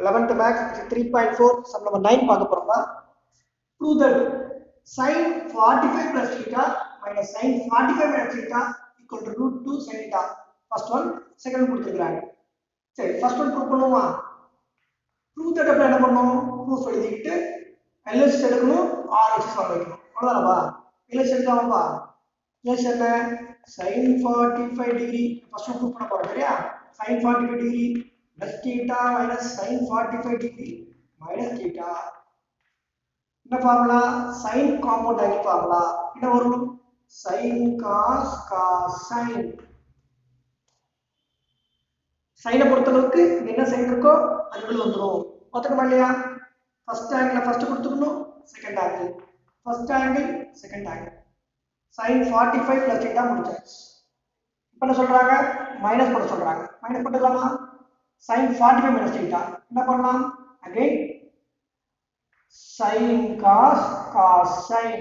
eleventh maths three point four sum number nine பார்க்க போறோம்னா prove that sin 45 plus theta minus sin 45 minus theta equal to root 2 sin theta first one second one கொடுத்துருக்காங்க சரி first one prove பண்ணுவோமா prove that அப்ப என்ன பண்ணணும் proof எழுதிக்கிட்டு LS எடுக்கணும் ஆர்எஸ் வர வைக்கணும் அவ்வளோதானப்பா எல்எஸ் எடுக்காமப்பா எல்எஸ் என்ன sin 45 degree first one prove பண்ண போறோம் சரியா sin 45 degree plus theta minus sin 45 degree minus theta என்ன formula sine compound angle formula என்ன வரும் சைன் காஸ் காஸ் சைன் சைனை பொறுத்தளவுக்கு இங்க என்ன சைன் இருக்கோ அது உள்ள வந்துடும் பார்த்துக்கணுமா இல்லையா ஃபர்ஸ்ட் ஆங்கிள் ஃபர்ஸ்ட் கொடுத்துக்கணும் second angle first angle second angle sine forty five plus theta முடிச்சாச்சு இப்போ என்ன சொல்றாங்க மைனஸ் பண்ண சொல்றாங்க மைனஸ் பண்ணிடலாமா sine forty five minus theta என்ன பண்ணலாம் again sin cos cos sin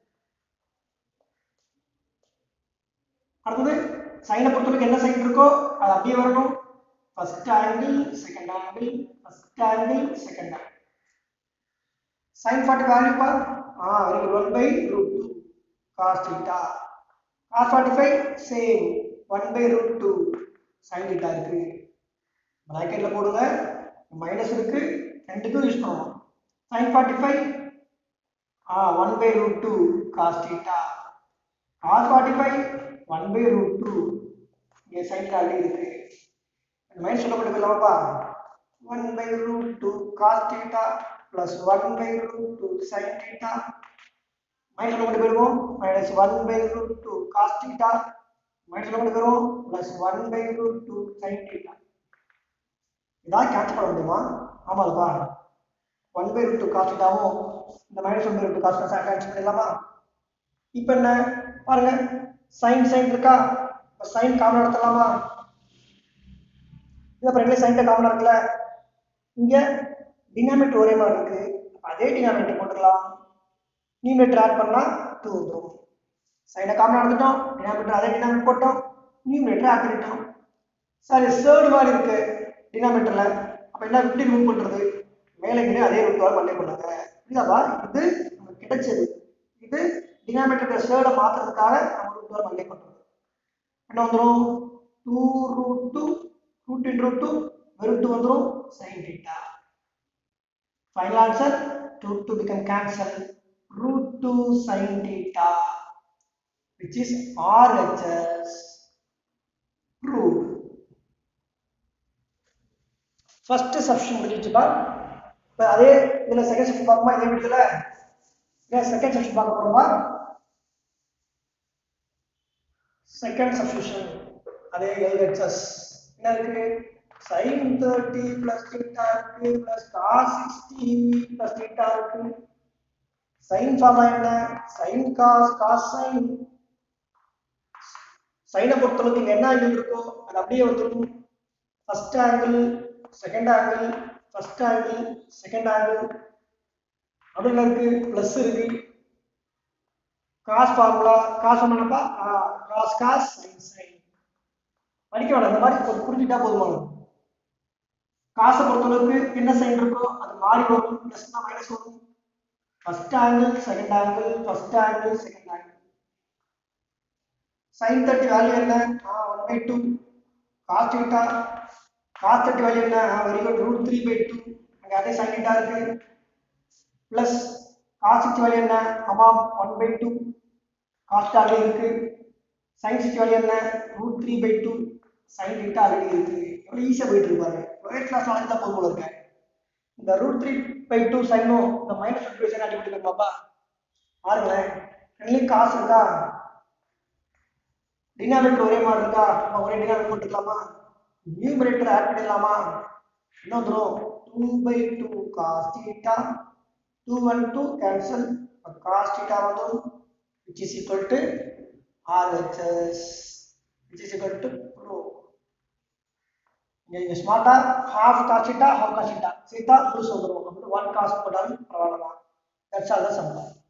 அடுத்தது சைனை பொறுத்தவரைக்கும் என்ன சைன் இருக்கோ அது அப்படியே வரணும் first angle second angle first angle second angle sin 40 value பார் ஆ very good 1 by root 2 cos theta cos 45 same 1 by root 2 sin theta இருக்கு பிராக்கெட்ல போடுங்க மைனஸ் இருக்கு ரெண்டுக்கும் யூஸ் பண்ணுவோம் sin 45 ah 1 by root 2 cos theta cos 45 1 by root 2 இங்கே sin கால்டி இருக்கு minus சொல்லப்பட்டு போயிடலாமாப்பா 1 by root 2 cos theta plus 1 by root 2 sin theta minus சொல்லப்பட்டு போயிடுவோம் minus 1 by root 2 cos theta minus சொல்லப்பட்டு போயிடுவோம் plus 1 by root 2 sin theta இதான் cancel பண்ண முடியுமா ஆமாப்பா one by root two cos இதாகும் இந்த minus one by root cos cancel பண்ணிடலாமா இப்போ என்ன பாருங்க சைன் சைன் இருக்கா இப்போ சைன் காமன் எடுத்துடலாமா இது அப்புறம் ரெண்டு சைன் காமன் இருக்குல்ல இங்க டினாமினேட்டர் ஒரே மாதிரி இருக்கு அதே டினாமினேட்டர் போட்டுக்கலாம் நியூமினேட்டர் ஆட் பண்ணா டூ வந்துடும் சைனை காமன் எடுத்துட்டோம் டினாமினேட்டர் அதே டினாமினேட்டர் போட்டோம் நியூமினேட்டர் ஆட் பண்ணிட்டோம் சரி சேர்டு மாதிரி இருக்கு டினாமினேட்டர்ல அப்ப என்ன எப்படி ரிமூவ் பண்றது மேலே கீழே அதே ரூட்டால் மல்டிப்ளை பண்ணாங்க புரியுதாப்பா இது நமக்கு கிடைச்சது இது டினாமினேட்டர் ஷேர்டை மாத்துறதுக்காக நம்ம ரூட்டால் மல்டிப்ளை பண்றது என்ன வந்துடும் two root two root in root two வெறும் டூ வந்துடும் sine theta final answer two two become cancel root two sine theta which is RHS proved first சப்ஷன் முடிஞ்சிச்சுப்பா இப்போ அதே இதில் செகண்ட் செக்ஷன் பார்ப்போமா இதே வீடியோல ஏன் செகண்ட் செக்ஷன் பார்க்க போறோமா செகண்ட் சப்ஸ்டியூஷன் அதே எல்ஹெச்எஸ் என்ன இருக்கு சைன் தேர்ட்டி பிளஸ் தீட்டா இருக்கு plus cos sixty plus theta இருக்கு சைன் ஃபார்முலா என்ன சைன் காஸ் காஸ் சைன் சைனை பொறுத்தளவுக்கு இங்க என்ன ஆங்கிள் இருக்கோ அது அப்படியே வந்துடும் first angle second angle first angle second angle அப்படின்னு இருக்கு பிளஸ் இருக்கு காஸ் ஃபார்முலா காஸ் பண்ணப்பா காஸ் காஸ் சைன் சைன் படிக்க வேணாம் இந்த மாதிரி கொஞ்சம் புரிஞ்சுட்டா போதுமானது காசை பொறுத்தளவுக்கு என்ன சைன் இருக்கோ அது மாறி வரும் பிளஸ்னா மைனஸ் வரும் first angle second angle first angle second angle sine thirty value என்ன one by two cos theta cos thirty value என்ன very good root three by two அங்கே அதே சைன் டீட்டா இருக்கு பிளஸ் காஸ் சிக்ஸ்டி வேல்யூ என்ன அமாம் one by two cos already இருக்கு sine sixty value என்ன root three by two sine theta already இருக்கு எவ்வளோ ஈஸியாக போயிட்டு இருப்பாரு லோயர் கிளாஸ் நாலேஜ் தான் போதும் போல இருக்கேன் இந்த ரூட் த்ரீ பை டூ சைனும் இந்த மைனஸ் ஃபிஃப்டி சைன் அடிப்படி பாப்பா பாருங்களேன் ரெண்டுலேயும் காசு இருக்கா டினாமினேட்டர் ஒரே மாதிரி இருக்கா நம்ம ஒரே டினாமினேட்டர் போட்டுக்கலாமா நியூமரேட்டர் ஆட் பண்ணிடலாமா என்ன வந்துடும் two by two cos theta two one two cancel cos theta வந்துடும் which is equal to RHS which is equal to bro இங்கே ஸ்மார்ட்டா half cos theta half cos theta theta முழுசு வந்துடும் அப்படின்னு ஒன் காஸ் போட்டாலும் பரவாயில்ல தான் தட்ஸ் ஆல் த சம்பளம்